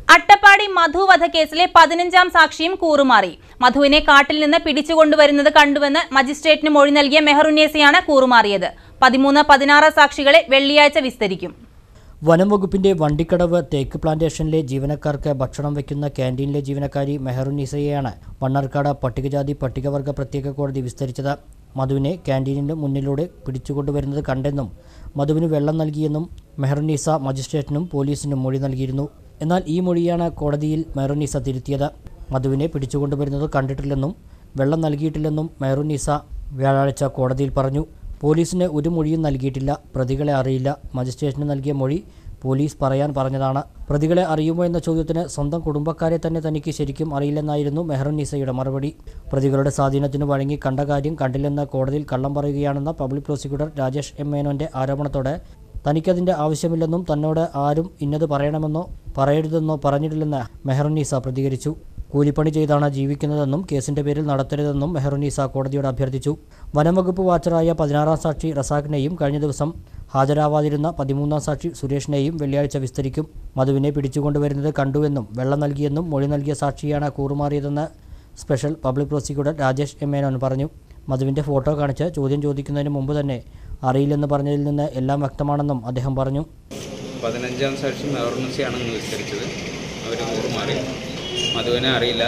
അട്ടപ്പാടി മധു വധക്കേസിലെ പതിനഞ്ചാം സാക്ഷിയും കൂറുമാറി മധുവിനെ കാട്ടിൽ നിന്ന് പിടിച്ചുകൊണ്ടുവരുന്നത് കണ്ടുവെന്ന് മജിസ്ട്രേറ്റിന് മൊഴി നൽകിയ മെഹറുന്നേസിയാണ് കൂറുമാറിയത് പതിമൂന്ന് പതിനാറ് സാക്ഷികളെ വെള്ളിയാഴ്ച വിസ്തരിക്കും വനം വകുപ്പിന്റെ വണ്ടിക്കടവ് തേക്ക് പ്ലാന്റേഷനിലെ ജീവനക്കാർക്ക് ഭക്ഷണം വയ്ക്കുന്ന ക്യാൻറ്റീനിലെ ജീവനക്കാരി മെഹറുന്നീസയെയാണ് മണ്ണാർക്കാട് പട്ടികജാതി പട്ടികവർഗ പ്രത്യേക കോടതി വിസ്തരിച്ചത് മധുവിനെ ക്യാൻറ്റീനിന് മുന്നിലൂടെ പിടിച്ചുകൊണ്ടുവരുന്നത് കണ്ടെന്നും മധുവിന് വെള്ളം നൽകിയെന്നും മെഹറുന്നീസ മജിസ്ട്രേറ്റിനും പോലീസിനും മൊഴി നൽകിയിരുന്നു എന്നാൽ ഈ മൊഴിയാണ് കോടതിയിൽ മെഹറുന്നീസ തിരുത്തിയത് മധുവിനെ പിടിച്ചുകൊണ്ടുവരുന്നത് കണ്ടിട്ടില്ലെന്നും വെള്ളം നൽകിയിട്ടില്ലെന്നും മെഹറുന്നീസ വ്യാഴാഴ്ച കോടതിയിൽ പറഞ്ഞു പോലീസിന് ഒരു മൊഴിയും നൽകിയിട്ടില്ല പ്രതികളെ അറിയില്ല മജിസ്ട്രേറ്റിന് നൽകിയ മൊഴി പോലീസ് പറയാൻ പറഞ്ഞതാണ് പ്രതികളെ അറിയുമോ എന്ന ചോദ്യത്തിന് സ്വന്തം കുടുംബക്കാരെ തന്നെ തനിക്ക് ശരിക്കും അറിയില്ലെന്നായിരുന്നു മെഹറുന്നീസയുടെ മറുപടി പ്രതികളുടെ സ്വാധീനത്തിന് വഴങ്ങി കണ്ട കാര്യം കണ്ടില്ലെന്ന് കോടതിയിൽ കള്ളം പറയുകയാണെന്ന പബ്ലിക് പ്രോസിക്യൂട്ടർ രാജേഷ് എം മേനോന്റെ ആരോപണത്തോടെ തനിക്കതിന്റെ ആവശ്യമില്ലെന്നും തന്നോട് ആരും ഇന്നത് പറയണമെന്നോ പറയരുതെന്നോ പറഞ്ഞിട്ടില്ലെന്ന് മെഹറുന്നീസ പ്രതികരിച്ചു കൂലിപ്പണി ചെയ്താണ് ജീവിക്കുന്നതെന്നും കേസിന്റെ പേരിൽ നടത്തരുതെന്നും മെഹറുന്നീസ കോടതിയോട് അഭ്യർത്ഥിച്ചു വനംവകുപ്പ് വാച്ചറായ പതിനാറാം സാക്ഷി റസാഖിനെയും കഴിഞ്ഞ ദിവസം ഹാജരാവാതിരുന്ന പതിമൂന്നാം സാക്ഷി സുരേഷിനെയും വെള്ളിയാഴ്ച വിസ്തരിക്കും മധുവിനെ പിടിച്ചുകൊണ്ടുവരുന്നത് കണ്ടുവെന്നും വെള്ളം നൽകിയെന്നും മൊഴി നൽകിയ സാക്ഷിയാണ് കൂറുമാറിയതെന്ന് special public prosecutor Rajesh M Menon പറഞ്ഞു മധുവിന്റെ ഫോട്ടോ കാണിച്ച് ചോദ്യം ചോദിക്കുന്നതിന് മുമ്പ് തന്നെ അറിയില്ലെന്ന് പറഞ്ഞതിൽ നിന്ന് എല്ലാം വ്യക്തമാണെന്നും അദ്ദേഹം പറഞ്ഞു പതിനഞ്ചാം സാക്ഷി മെവർണൻസിയാണെന്ന് വിസ്തരിച്ചത് അവർ കൂറുമാറി മധുവിനെ അറിയില്ല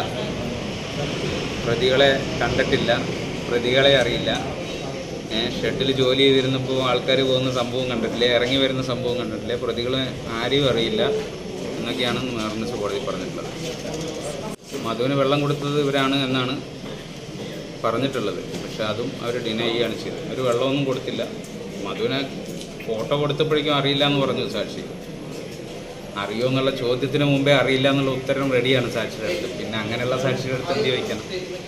പ്രതികളെ കണ്ടിട്ടില്ല പ്രതികളെ അറിയില്ല ഷെഡിൽ ജോലി ചെയ്തിരുന്നപ്പോൾ ആൾക്കാർ പോകുന്ന സംഭവം കണ്ടിട്ടില്ല ഇറങ്ങി വരുന്ന സംഭവം കണ്ടിട്ടില്ല പ്രതികളെ ആരെയും അറിയില്ല എന്നൊക്കെയാണ് മെവർണൻസ് കോടതി പറഞ്ഞിട്ടുള്ളത് മധുവിന് വെള്ളം കൊടുത്തത് ഇവരാണ് എന്നാണ് പറഞ്ഞിട്ടുള്ളത് പക്ഷെ അതും അവർ ഡിനൈ ചെയ്യുകയാണ് ചെയ്തത് ഒരു വെള്ളമൊന്നും കൊടുത്തില്ല മധുവിനെ ഫോട്ടോ കൊടുത്തപ്പോഴേക്കും അറിയില്ല എന്ന് പറഞ്ഞു സാക്ഷി അറിയോ എന്നുള്ള ചോദ്യത്തിന് മുമ്പേ അറിയില്ല എന്നുള്ള ഉത്തരം റെഡിയാണ് സാക്ഷിയുടെ അടുത്ത് പിന്നെ അങ്ങനെയുള്ള സാക്ഷിയുടെ അടുത്ത് എന്ത് ചോദിക്കണം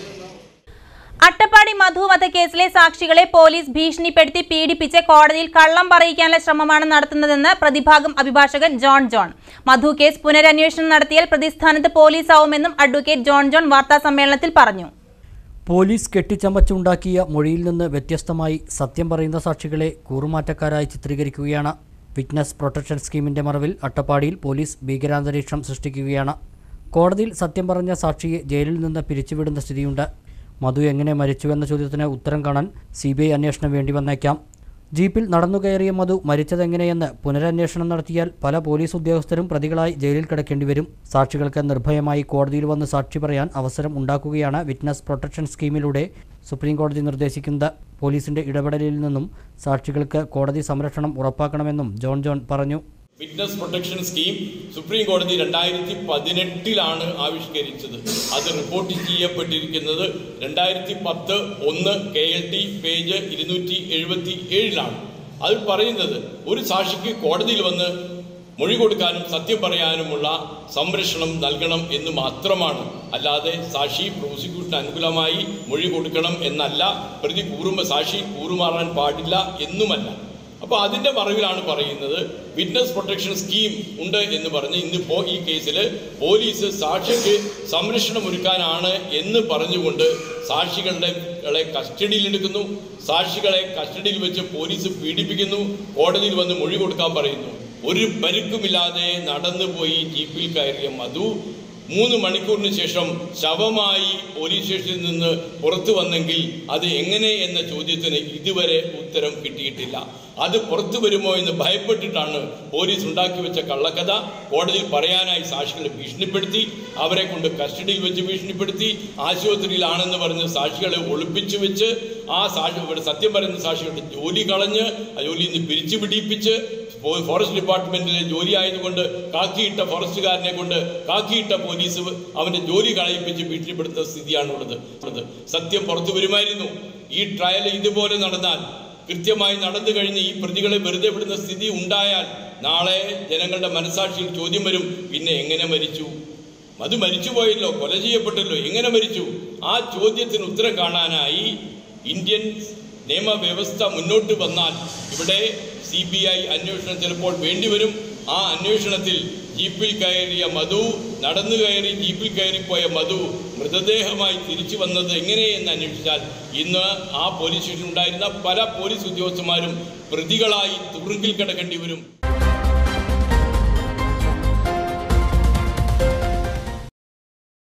അട്ടപ്പാടി മധു വധക്കേസിലെ സാക്ഷികളെ പോലീസ് ഭീഷണിപ്പെടുത്തി പീഡിപ്പിച്ച് കോടതിയിൽ കള്ളം പറയിക്കാനുള്ള ശ്രമമാണ് നടത്തുന്നതെന്ന് പ്രതിഭാഗം അഭിഭാഷകൻ ജോൺ ജോൺ മധു കേസ് പുനരന്വേഷണം നടത്തിയാൽ പ്രതിസ്ഥാനത്ത് പോലീസ് ആവുമെന്നും അഡ്വക്കേറ്റ് ജോൺ ജോൺ വാർത്താസമ്മേളനത്തിൽ പറഞ്ഞു പോലീസ് കെട്ടിച്ചമച്ചുണ്ടാക്കിയ മൊഴിയിൽ നിന്ന് വ്യത്യസ്തമായി സത്യം പറയുന്ന സാക്ഷികളെ കൂറുമാറ്റക്കാരായി ചിത്രീകരിക്കുകയാണ് വിറ്റ്നസ് പ്രൊട്ടക്ഷൻ സ്കീമിന്റെ മറവിൽ അട്ടപ്പാടിയിൽ പോലീസ് ഭീകരാന്തരീക്ഷം സൃഷ്ടിക്കുകയാണ് കോടതിയിൽ സത്യം പറഞ്ഞ സാക്ഷിയെ ജയിലിൽ നിന്ന് പിരിച്ചുവിടുന്ന സ്ഥിതിയുണ്ട് മധു എങ്ങനെ മരിച്ചുവെന്ന ചോദ്യത്തിന് ഉത്തരം കാണാൻ സി ബി ഐ അന്വേഷണം വേണ്ടി വന്നേക്കാം ജീപ്പിൽ നടന്നു കയറിയ മധു മരിച്ചതെങ്ങനെയെന്ന് പുനരന്വേഷണം നടത്തിയാൽ പല പോലീസ് ഉദ്യോഗസ്ഥരും പ്രതികളായി ജയിലിൽ കിടക്കേണ്ടി വരും സാക്ഷികൾക്ക് നിർഭയമായി കോടതിയിൽ വന്ന് സാക്ഷി പറയാൻ അവസരം ഉണ്ടാക്കുകയാണ് വിറ്റ്നസ് പ്രൊട്ടക്ഷൻ സ്കീമിലൂടെ സുപ്രീം കോടതി നിർദ്ദേശിക്കുന്നത് പോലീസിന്റെ ഇടപെടലിൽ നിന്നും സാക്ഷികൾക്ക് കോടതി സംരക്ഷണം ഉറപ്പാക്കണമെന്നും ജോൺ ജോൺ പറഞ്ഞു വിറ്റ്നസ് പ്രൊട്ടക്ഷൻ സ്കീം സുപ്രീം കോടതി രണ്ടായിരത്തി പതിനെട്ടിലാണ് ആവിഷ്കരിച്ചത് അത് റിപ്പോർട്ട് ചെയ്യപ്പെട്ടിരിക്കുന്നത് രണ്ടായിരത്തി പത്ത് ഒന്ന് കെ എൽ ടി പേജ് ഇരുന്നൂറ്റി എഴുപത്തി ഏഴിലാണ് അതിൽ പറയുന്നത് ഒരു സാക്ഷിക്ക് കോടതിയിൽ വന്ന് മൊഴി കൊടുക്കാനും സത്യം പറയാനുമുള്ള സംരക്ഷണം നൽകണം എന്ന് മാത്രമാണ് അല്ലാതെ സാക്ഷി പ്രോസിക്യൂഷന് അനുകൂലമായി മൊഴി കൊടുക്കണം എന്നല്ല പ്രതി കൂറുമ്പോൾ സാക്ഷി കൂറുമാറാൻ പാടില്ല എന്നുമല്ല അപ്പോൾ അതിന്റെ മറവിലാണ് പറയുന്നത് വിറ്റ്നസ് പ്രൊട്ടക്ഷൻ സ്കീം ഉണ്ട് എന്ന് പറഞ്ഞ് ഇന്നിപ്പോ ഈ കേസിൽ പോലീസ് സാക്ഷിക്ക് സംരക്ഷണം ഒരുക്കാനാണ് എന്ന് പറഞ്ഞുകൊണ്ട് സാക്ഷികളുടെ കളെ കസ്റ്റഡിയിലെടുക്കുന്നു സാക്ഷികളെ കസ്റ്റഡിയിൽ വെച്ച് പോലീസ് പീഡിപ്പിക്കുന്നു കോടതിയിൽ വന്ന് മൊഴി കൊടുക്കാൻ പറയുന്നു ഒരു പരുക്കുമില്ലാതെ നടന്നുപോയി ജീപ്പിൽ കയറിയ മധു മൂന്ന് മണിക്കൂറിന് ശേഷം ശവമായി പോലീസ് സ്റ്റേഷനിൽ നിന്ന് പുറത്തു വന്നെങ്കിൽ അത് എങ്ങനെ എന്ന ചോദ്യത്തിന് ഇതുവരെ ഉത്തരം കിട്ടിയിട്ടില്ല അത് പുറത്തു വരുമോ എന്ന് ഭയപ്പെട്ടിട്ടാണ് പോലീസ് ഉണ്ടാക്കി വെച്ച കള്ളക്കഥ കോടതിയിൽ പറയാനായി സാക്ഷികളെ ഭീഷണിപ്പെടുത്തി അവരെ കൊണ്ട് കസ്റ്റഡിയിൽ വെച്ച് ഭീഷണിപ്പെടുത്തി ആശുപത്രിയിലാണെന്ന് പറഞ്ഞ് സാക്ഷികളെ ഒളിപ്പിച്ചു വെച്ച് ആ സാക്ഷി ഇവിടെ സത്യം പറയുന്ന സാക്ഷികളുടെ ജോലി കളഞ്ഞ് ആ ജോലിയിൽ നിന്ന് പിരിച്ചു പിടിപ്പിച്ച് ഫോറസ്റ്റ് ഡിപ്പാർട്ട്മെന്റിലെ ജോലി ആയതുകൊണ്ട് കാക്കിയിട്ട ഫോറസ്റ്റുകാരനെ കൊണ്ട് കാക്കിയിട്ട പോലീസ് അവന്റെ ജോലി കളയിപ്പിച്ച് ഭീഷണിപ്പെടുത്തുന്ന സ്ഥിതിയാണുള്ളത് ഉള്ളത്. സത്യം പുറത്തു വരുമായിരുന്നു ഈ ട്രയൽ ഇതുപോലെ നടന്നാൽ കൃത്യമായി നടന്നു കഴിഞ്ഞ് ഈ പ്രതികളെ വെറുതെ വിടുന്ന സ്ഥിതി ഉണ്ടായാൽ നാളെ ജനങ്ങളുടെ മനസാക്ഷിയിൽ ചോദ്യം വരും പിന്നെ എങ്ങനെ മരിച്ചു അത് മരിച്ചുപോയല്ലോ കൊല ചെയ്യപ്പെട്ടല്ലോ എങ്ങനെ മരിച്ചു ആ ചോദ്യത്തിന് ഉത്തരം കാണാനായി ഇന്ത്യൻ നിയമവ്യവസ്ഥ മുന്നോട്ട് വന്നാൽ ഇവിടെ സി ബി ഐ അന്വേഷണം ചിലപ്പോൾ വേണ്ടിവരും ആ അന്വേഷണത്തിൽ ജീപ്പിൽ കയറിയ മധു നടന്നു കയറി ജീപ്പിൽ കയറിപ്പോയ മധു മൃതദേഹമായി തിരിച്ചു വന്നത് എങ്ങനെയെന്ന് അന്വേഷിച്ചാൽ ഇന്ന് ആ പോലീസ് സ്റ്റേഷനിൽ ഉണ്ടായിരുന്ന പല പോലീസ് ഉദ്യോഗസ്ഥന്മാരും പ്രതികളായി തുറുങ്കിൽ കിടക്കേണ്ടി വരും